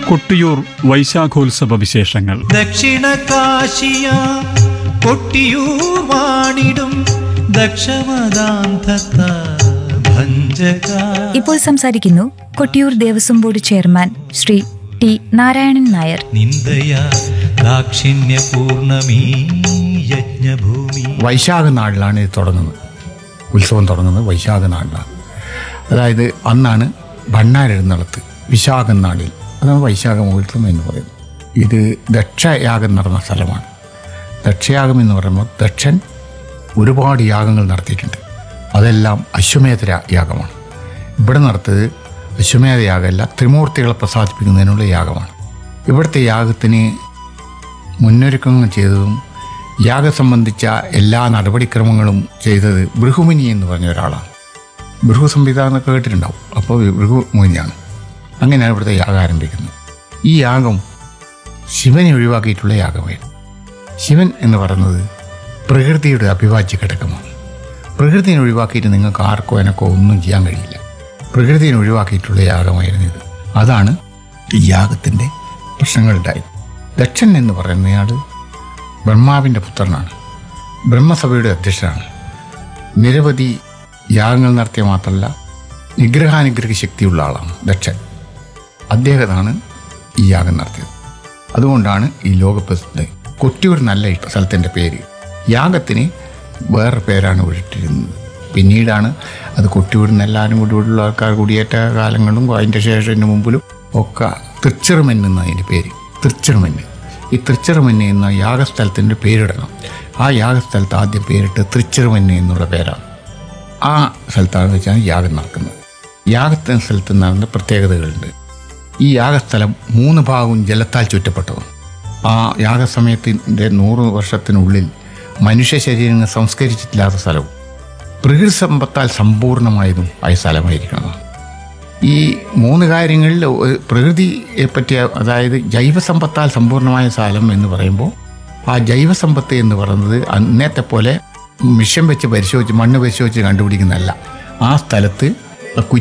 കൊട്ടിയൂർ വൈശാഖോത്സവ വിശേഷങ്ങൾ ദക്ഷിണ കാശിയ കൊട്ടിയൂർ വാണിടും ദക്ഷമദാന്തത്ത ഭഞ്ജക ഇപ്പോൾ സംസാരിക്കുന്നു Kottiyoor Devaswom board chairman Shri T Narayanan Nair നിന്ദയ ദാക്ഷിണ്യ പൂർണമീ യജ്ഞഭൂമി വൈശാഖ നാളിലാണ് ഇത് തുടങ്ങുന്നത് ഉത്സവം തുടങ്ങുന്നത് വൈശാഖ നാളിലാണ് അതായത് അന്നാണ് ഭണ്ണാരെഴുന്നള്ളത്ത് വിശാഖ നാളിൽ അതാണ് വൈശാഖ മുഹൂർത്തം എന്ന് പറയുന്നത് ഇത് ദക്ഷയാഗം നടന്ന സ്ഥലമാണ് ദക്ഷയാഗം എന്ന് പറയുമ്പോൾ ദക്ഷൻ ഒരുപാട് യാഗങ്ങൾ നടത്തിയിട്ടുണ്ട് അതെല്ലാം അശ്വമേധ രാ- യാഗമാണ് ഇവിടെ നടത്തത് അശ്വമേധ യാഗമല്ല ത്രിമൂർത്തികളെ പ്രസാദിപ്പിക്കുന്നതിനുള്ള യാഗമാണ് ഇവിടുത്തെ യാഗത്തിന് മുന്നൊരുക്കങ്ങൾ ചെയ്തതും യാഗം സംബന്ധിച്ച എല്ലാ നടപടിക്രമങ്ങളും ചെയ്തത് ബൃഹുമുനി എന്ന് പറഞ്ഞ ഒരാളാണ് ബൃഹു സംവിധാനം കേട്ടിട്ടുണ്ടാവും അപ്പോൾ ബൃഹുമുനിയാണ് അങ്ങനെയാണ് ഇവിടുത്തെ യാഗം ആരംഭിക്കുന്നത് ഈ യാഗം ശിവനെ ഒഴിവാക്കിയിട്ടുള്ള യാഗമായിരുന്നു ശിവൻ എന്ന് പറയുന്നത് പ്രകൃതിയുടെ അഭിവാജ്യ ഘടകമാണ് പ്രകൃതിയെ ഒഴിവാക്കിയിട്ട് നിങ്ങൾക്ക് ആർക്കോ എനക്കോ ഒന്നും ചെയ്യാൻ കഴിയില്ല പ്രകൃതിയെ ഒഴിവാക്കിയിട്ടുള്ള യാഗമായിരുന്നു ഇത് അതാണ് ഈ യാഗത്തിൻ്റെ പ്രശ്നങ്ങളുണ്ടായത് ദക്ഷൻ എന്ന് പറയുന്നയാൾ ബ്രഹ്മാവിൻ്റെ പുത്രനാണ് ബ്രഹ്മസഭയുടെ അധ്യക്ഷനാണ് നിരവധി യാഗങ്ങൾ നടത്തിയ മാത്രമല്ല നിഗ്രഹാനുഗ്രഹ ശക്തിയുള്ള ആളാണ് ദക്ഷൻ അദ്ദേഹമാണ് ഈ യാഗം നടത്തിയത് അതുകൊണ്ടാണ് ഈ ലോകപ്രസിദ്ധ കൊട്ടിയൂർ നല്ല സ്ഥലത്തിൻ്റെ പേര് യാഗത്തിന് വേറെ പേരാണ് ഇട്ടിരുന്നത് പിന്നീടാണ് അത് കൊട്ടിയൂർ എല്ലാവരും കൂടി ഉള്ള ആൾക്കാർ കുടിയേറ്റ കാലങ്ങളും അതിൻ്റെ ശേഷം ഇതിന് മുമ്പിലും ഒക്കെ തൃച്ചിറമന്ന് എന്ന അതിൻ്റെ പേര് തൃച്ചിറമന്ന് ഈ തൃച്ചിറമന്ന് എന്ന യാഗസ്ഥലത്തിൻ്റെ പേരിടണം ആ യാഗസ്ഥലത്ത് ആദ്യം പേരിട്ട് തൃച്ചിറമന്ന് എന്നുള്ള പേരാണ് ആ സ്ഥലത്താണ് വെച്ചാണ് യാഗം നടക്കുന്നത് യാഗത്തിന് സ്ഥലത്ത് നടന്ന പ്രത്യേകതകളുണ്ട് ഈ യാഗസ്ഥലം മൂന്ന് ഭാഗവും ജലത്താൽ ചുറ്റപ്പെട്ടതാണ് ആ യാഗസമയത്തിൻ്റെ നൂറ് വർഷത്തിനുള്ളിൽ മനുഷ്യ ശരീരങ്ങൾ സംസ്കരിച്ചിട്ടില്ലാത്ത സ്ഥലവും പ്രകൃതി സമ്പത്താൽ സമ്പൂർണ്ണമായതും ആയ സ്ഥലമായിരിക്കണം ഈ മൂന്ന് കാര്യങ്ങളിൽ ഒരു പ്രകൃതിയെ പറ്റിയ അതായത് ജൈവസമ്പത്താൽ സമ്പൂർണ്ണമായ സ്ഥലം എന്ന് പറയുമ്പോൾ ആ ജൈവസമ്പത്ത് എന്ന് പറയുന്നത് അന്നത്തെ പോലെ മിഷൻ വെച്ച് പരിശോധിച്ച് മണ്ണ് പരിശോധിച്ച് കണ്ടുപിടിക്കുന്നതല്ല ആ സ്ഥലത്ത്